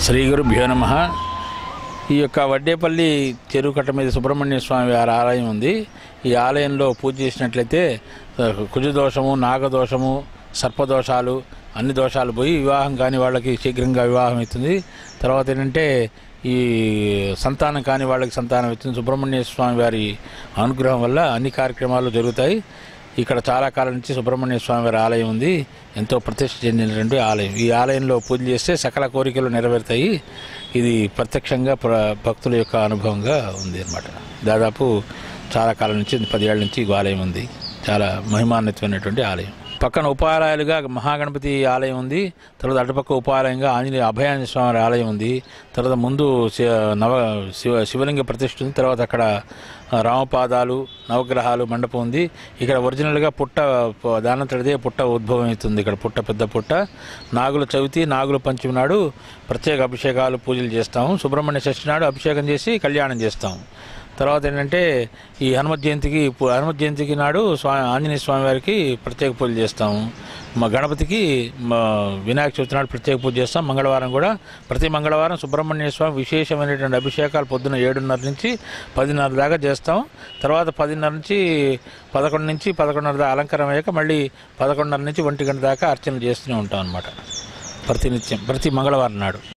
శ్రీ గురుభ్యో నమ ఈ యొక్క వడ్డేపల్లి చెరువు కట్ట మీద సుబ్రహ్మణ్య స్వామి వారి ఆలయం ఉంది ఈ ఆలయంలో పూజ చేసినట్లయితే ఆ, కుజదోషము నాగదోషము సర్పదోషాలు అన్ని దోషాలు పోయి వివాహం కాని వాళ్ళకి శీఘ్రంగా వివాహం అవుతుంది తర్వాత ఏంటంటే ఈ సంతానం కాని వాళ్ళకి సంతానం అవుతుంది సుబ్రహ్మణ్య స్వామి వారి అనుగ్రహం వల్ల అన్ని కార్యక్రమాలు జరుగుతాయి ఇక్కడ చాలా కాలం నుంచి సుబ్రహ్మణ్య స్వామి వారి ఆలయం ఉంది ఎంతో ప్రతిష్ఠ చెందినటువంటి ఆలయం ఈ ఆలయంలో పూజ చేస్తే సకల కోరికలు నెరవేరుతాయి ఇది ప్రత్యక్షంగా ప్ర భక్తుల యొక్క అనుభవంగా ఉంది అన్నమాట దాదాపు చాలా కాలం నుంచి పది ఏళ్ళ నుంచి ఈ ఆలయం ఉంది చాలా మహిమాన్వితమైనటువంటి ఆలయం పక్కన ఉపాలయాలుగా మహాగణపతి ఆలయం ఉంది తర్వాత అటుపక్క ఉపాలయంగా ఆంజనేయ అభయాంజనేయ స్వామి వారి ఆలయం ఉంది తర్వాత ముందు శి- నవ శివ శివలింగ ప్రతిష్ఠ ఉంది తర్వాత అక్కడ ఆ, రామపాదాలు నవగ్రహాలు మండపం ఉంది ఇక్కడ ఒరిజినల్గా పుట్ట ప- దానంతటిదే పుట్ట ఉద్భవం అవుతుంది ఇక్కడ పుట్ట పెద్ద పుట్ట నాగుల చవితి నాగుల పంచమి నాడు ప్రత్యేక అభిషేకాలు పూజలు చేస్తాము సుబ్రహ్మణ్య షష్ఠి నాడు అభిషేకం చేసి కళ్యాణం చేస్తాము తర్వాత ఏంటంటే ఈ హనుమత్ జయంతికి పు- హనుమత్ జయంతికి నాడు స్వామి ఆంజనేయ స్వామి వారికి ప్రత్యేక పూజలు చేస్తాము మా గణపతికి మా వినాయక చవితి నాడు ప్రత్యేక పూజ చేస్తాం మంగళవారం కూడా ప్రతి మంగళవారం సుబ్రహ్మణ్య స్వామి విశేషమైనటువంటి అభిషేకాలు పొద్దున ఏడున్నర నుంచి పదిన్నర దాకా చేస్తాం తర్వాత పదిన్నర నుంచి పదకొండు నుంచి పదకొండున్నర దాకా అలంకారం అయ్యాక మళ్ళీ పదకొండున్నర నుంచి ఒంటి గంట దాకా అర్చన చేస్తూనే ఉంటాం అనమాట ప్రతినిత్యం ప్రతి మంగళవారం నాడు